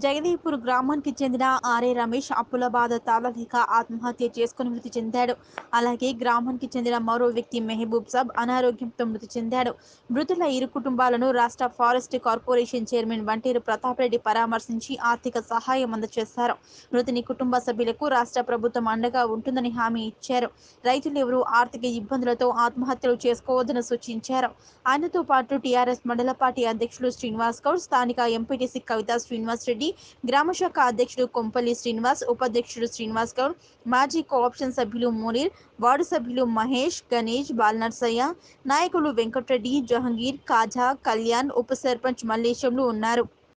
జగదీపూర్ గ్రామానికి చెందిన ఆర్ఏ రమేష్ అప్పుల బాధ తాళలేక ఆత్మహత్య చేసుకుని మృతి చెందాడు అలాగే గ్రామానికి చెందిన మరో వ్యక్తి మెహబూబ్ సాబ్ అనారోగ్యంతో మృతి చెందాడు మృతుల ఇరు కుటుంబాలను రాష్ట్ర forest corporation chairman Vanteru Pratap Reddy పరామర్శించి ఆర్థిక సహాయం అందజేశారు మృతుని కుటుంబ సభ్యులకు రాష్ట్ర ప్రభుత్వం అండగా ఉంటుందని హామీ ఇచ్చారు రైతులు ఎవరూ ఆర్థిక ఇబ్బందులతో ఆత్మహత్యలు చేసుకోవద్దని సూచించారు ఆయనతో పాటు టీఆర్ఎస్ మండల పార్టీ అధ్యక్షులు శ్రీనివాస్ గౌడ్ స్థానిక ఎంపీటీసీ కవిత శ్రీనివాస్ రెడ్డి గ్రామ శాఖ అధ్యక్షుడు కొంపల్లి శ్రీనివాస్ ఉపాధ్యక్షుడు శ్రీనివాస్ గౌడ్ మాజీ కోఆప్షన్ సభ్యులు మునీర్ వార్డు సభ్యులు మహేష్ గణేష్ బాలనర్సయ్య నాయకులు వెంకటరెడ్డి జహంగీర్ కాజా కళ్యాణ్ ఉప సర్పంచ్ మల్లేశంలు ఉన్నారు